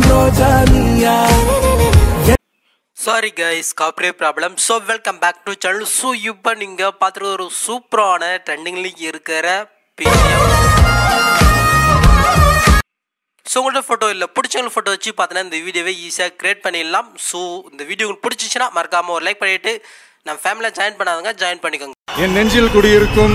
ரோஜா நீயா sorry guys காப்ரே problem so welcome back to channel so இப்போ நீங்கள் பார்த்துட்டு ஒரு சூப்பரான ட்ரெண்டிங்ல இருக்கிற பிடிஎம் ஸோ உங்கள்ட்ட ஃபோட்டோ இல்லை பிடிச்சவங்க ஃபோட்டோ வச்சு பார்த்தீங்கன்னா இந்த வீடியோவை ஈஸியாக கிரியேட் பண்ணிடலாம் ஸோ இந்த வீடியோ உங்களுக்கு பிடிச்சிச்சுன்னா மறக்காமல் ஒரு லைக் பண்ணிவிட்டு நம்ம ஃபேமிலியில் ஜாயின் பண்ணாதவங்க ஜாயின் பண்ணிக்கோங்க என் நெஞ்சில் குடியிருக்கும்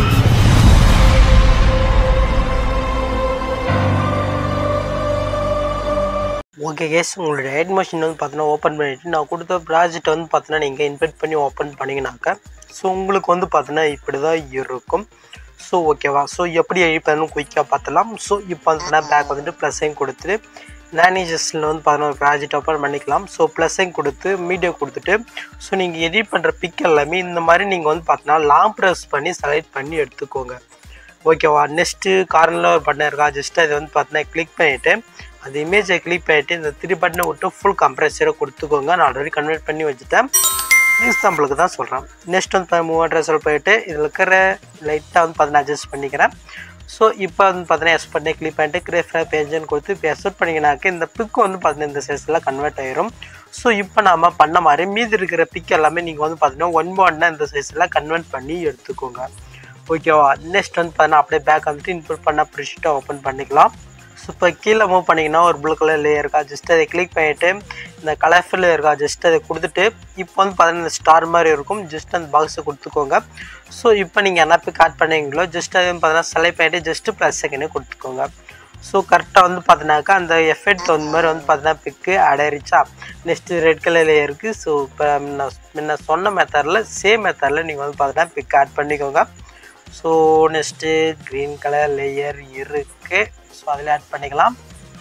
ஓகே கேஸ் உங்களோட ஹெட் மிஷின் வந்து பார்த்தீங்கன்னா ஓப்பன் பண்ணிவிட்டு நான் கொடுத்த ப்ராஜெக்ட் வந்து பார்த்தீங்கன்னா நீங்கள் இன்வைட் பண்ணி ஓப்பன் பண்ணிங்கனாக்கா ஸோ உங்களுக்கு வந்து பார்த்தீங்கன்னா இப்படி தான் இருக்கும் ஸோ ஓகேவா ஸோ எப்படி எடிட் பண்ணணும் குயிக்காக பார்த்தலாம் ஸோ இப்போ வந்து பேக் வந்துட்டு ப்ளஸ்ஸையும் கொடுத்துட்டு மேனேஜர்ஸில் வந்து பார்த்தீங்கன்னா ஒரு ப்ராஜெக்ட் ஓப்பன் பண்ணிக்கலாம் ஸோ ப்ளஸ்ஸையும் கொடுத்து மீடியோ கொடுத்துட்டு ஸோ நீங்கள் எடிட் பண்ணுற பிக் எல்லாமே இந்த மாதிரி நீங்கள் வந்து பார்த்தீங்கன்னா லாங் ப்ரெஸ் பண்ணி செலக்ட் பண்ணி எடுத்துக்கோங்க ஓகேவா நெக்ஸ்ட்டு கார்னரில் ஒரு பட்டன் இருக்கா ஜஸ்ட் அதை வந்து பார்த்தீங்கன்னா கிளிக் பண்ணிவிட்டு அந்த இமேஜை கிளிக் பண்ணிவிட்டு இந்த த்ரீ பட்டனை விட்டு ஃபுல் கம்ப்ரெஸரை கொடுத்துக்கோங்க நான் ஆல்ரெடி கன்வெர்ட் பண்ணி வச்சுட்டேன் எக்ஸாம்பிளுக்கு தான் சொல்கிறேன் நெக்ஸ்ட் வந்து மூவ் அட்ரஸில் போயிட்டு இதில் இருக்கிற லைட்டாக வந்து பார்த்தீங்கன்னா அட்ஜஸ்ட் பண்ணிக்கிறேன் ஸோ இப்போ வந்து பார்த்தீங்கன்னா எஸ் பண்ணி கிளிக் பண்ணிட்டு கிரேஃப்டாக பேஜ்னு கொடுத்து இப்போ எஸ்ட் பண்ணிங்கனாக்க இந்த பிக் வந்து பார்த்தீங்கன்னா இந்த சைஸில் கன்வெர்ட் ஆயிரும் ஸோ இப்போ நாம பண்ண மாதிரி மீதி இருக்கிற பிக் எல்லாமே நீங்கள் வந்து பார்த்தீங்கன்னா ஒன் ஒன்னா இந்த சைஸில் கன்வெர்ட் பண்ணி எடுத்துக்கோங்க ஓகேவா நெக்ஸ்ட் வந்து பார்த்தீங்கன்னா அப்படியே பேக் வந்துட்டு இன்புட் பண்ண ப்ரிஷிட்டை ஓப்பன் பண்ணிக்கலாம் ஸோ இப்போ கீழே மூவ் பண்ணிங்கன்னா ஒரு ப்ளூ கலர் லேயர் இருக்கா ஜஸ்ட் அதை கிளிக் பண்ணிவிட்டு இந்த கலர்ஃபுல் இருக்கா ஜஸ்ட் அதை கொடுத்துட்டு இப்போ வந்து பார்த்தீங்கன்னா இந்த ஸ்டார் மாதிரி இருக்கும் ஜஸ்ட் அந்த பாக்ஸை கொடுத்துக்கோங்க ஸோ இப்போ நீங்கள் என்ன பிக் ஆட் பண்ணீங்களோ ஜஸ்ட் அது பார்த்தீங்கன்னா செலக்ட் பண்ணிட்டு ஜஸ்ட் ப்ளஸ் செகண்டே கொடுத்துக்கோங்க ஸோ கரெக்டாக வந்து பார்த்தீங்கன்னாக்கா அந்த எஃபெக்ட் அந்த மாதிரி வந்து பார்த்தீங்கன்னா பிக்கு ஆட் ஆயிருச்சா நெக்ஸ்ட்டு ரெட் கலரில் இருக்குது ஸோ இப்போ முன்ன முன்ன சொன்ன மெத்தடில் சேம் மெத்தடில் நீங்கள் வந்து பார்த்தீங்கன்னா பிக் ஆட் பண்ணிக்கோங்க so next green colour layer இருக்குது ஸோ அதில் ஆட் பண்ணிக்கலாம்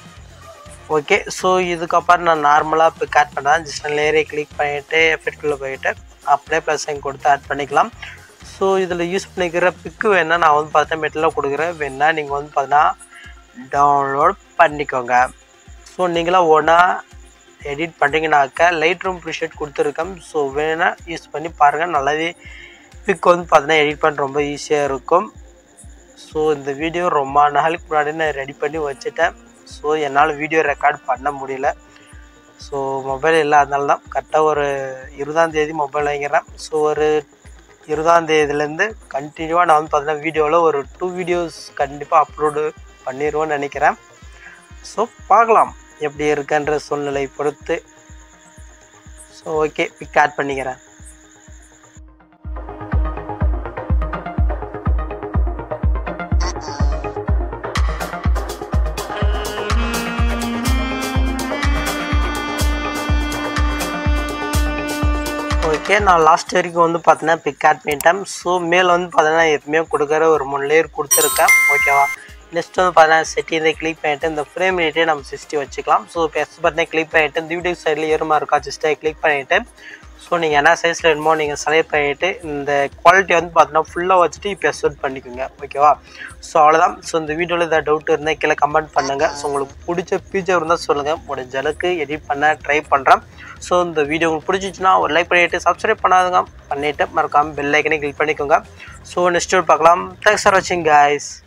ஓகே ஸோ இதுக்கப்புறம் நான் நார்மலாக இப்போ ஆட் பண்ணுறேன் ஜஸ்ட் லேயரை கிளிக் பண்ணிவிட்டு எஃபெக்ட்குள்ளே போயிட்டு அப்படியே ப்ளஸ் சைன் கொடுத்து ஆட் பண்ணிக்கலாம் ஸோ இதில் யூஸ் பண்ணிக்கிற பிக்கு வேணால் நான் வந்து பார்த்தா மெட்டலில் கொடுக்குறேன் வேணால் நீங்கள் வந்து பார்த்தீங்கன்னா டவுன்லோட் பண்ணிக்கோங்க ஸோ நீங்களாம் ஒன்றா எடிட் பண்ணுறீங்கனாக்கா லைட் ரூம் ப்ரிஷேட் கொடுத்துருக்கேன் ஸோ வேணால் யூஸ் பண்ணி பாருங்கள் நல்லாவே பிக் வந்து பார்த்தீங்கன்னா எடிட் பண்ண ரொம்ப ஈஸியாக இருக்கும் ஸோ இந்த வீடியோ ரொம்ப நாளைக்கு முன்னாடி நான் ரெடி பண்ணி வச்சுட்டேன் ஸோ என்னால் வீடியோ ரெக்கார்ட் பண்ண முடியல ஸோ மொபைல் இல்லாதனால தான் கரெக்டாக ஒரு இருபதாம் தேதி மொபைல் வாங்கிறேன் ஸோ ஒரு இருபதாம் தேதியிலேருந்து கண்டினியூவாக நான் வந்து பார்த்தீங்கன்னா வீடியோவில் ஒரு டூ வீடியோஸ் கண்டிப்பாக அப்லோடு பண்ணிடுவேன்னு நினைக்கிறேன் ஸோ பார்க்கலாம் எப்படி இருக்குன்ற சூழ்நிலை பொறுத்து ஸோ ஓகே பிக் ஆட் பண்ணிக்கிறேன் ஓகே நான் லாஸ்ட் வரைக்கும் வந்து பார்த்தீங்கன்னா பிக் ஆட் பண்ணிட்டேன் ஸோ மேலே வந்து பார்த்தீங்கன்னா எப்பவுமே கொடுக்குற ஒரு மூணு லேயர் கொடுத்துருக்கேன் ஓகேவா நெக்ஸ்ட் வந்து பார்த்தீங்கன்னா செட்டி இதை கிளிக் பண்ணிட்டு இந்த ஃப்ரேம் ரேட்டே நம்ம சிக்ஸ்டி வச்சுக்கலாம் ஸோ இப்போ எஸ் பட்டனை கிளிக் பண்ணிவிட்டு இந்த வீடியோ சைடில் ஏறுமா இருக்கா ஜஸ்ட் அதை கிளிக் பண்ணிவிட்டு ஸோ நீங்கள் என்ன சைஸில் வேணுமோ நீங்கள் செலக்ட் பண்ணிவிட்டு இந்த குவாலிட்டி வந்து பார்த்தீங்கன்னா ஃபுல்லாக வச்சுட்டு இப்போ எஸ்ட் பண்ணிக்கோங்க ஓகேவா ஸோ அவ்வளோதான் ஸோ இந்த வீடியோவில் ஏதாவது டவுட் இருந்தால் கீழே கமெண்ட் பண்ணுங்கள் ஸோ உங்களுக்கு பிடிச்ச ஃபீச்சர் இருந்தால் சொல்லுங்கள் முடிஞ்ச அளவுக்கு எடிட் பண்ண ட்ரை பண்ணுறேன் ஸோ இந்த வீடியோ உங்களுக்கு பிடிச்சிச்சுன்னா ஒரு லைக் பண்ணிவிட்டு சப்ஸ்கிரைப் பண்ணாதுங்க பண்ணிவிட்டு மறக்காமல் பெல் ஐக்கனே கிளிக் பண்ணிக்கோங்க ஸோ நெக்ஸ்ட் பார்க்கலாம் தேங்க்ஸ் ஃபார் வாட்சிங் guys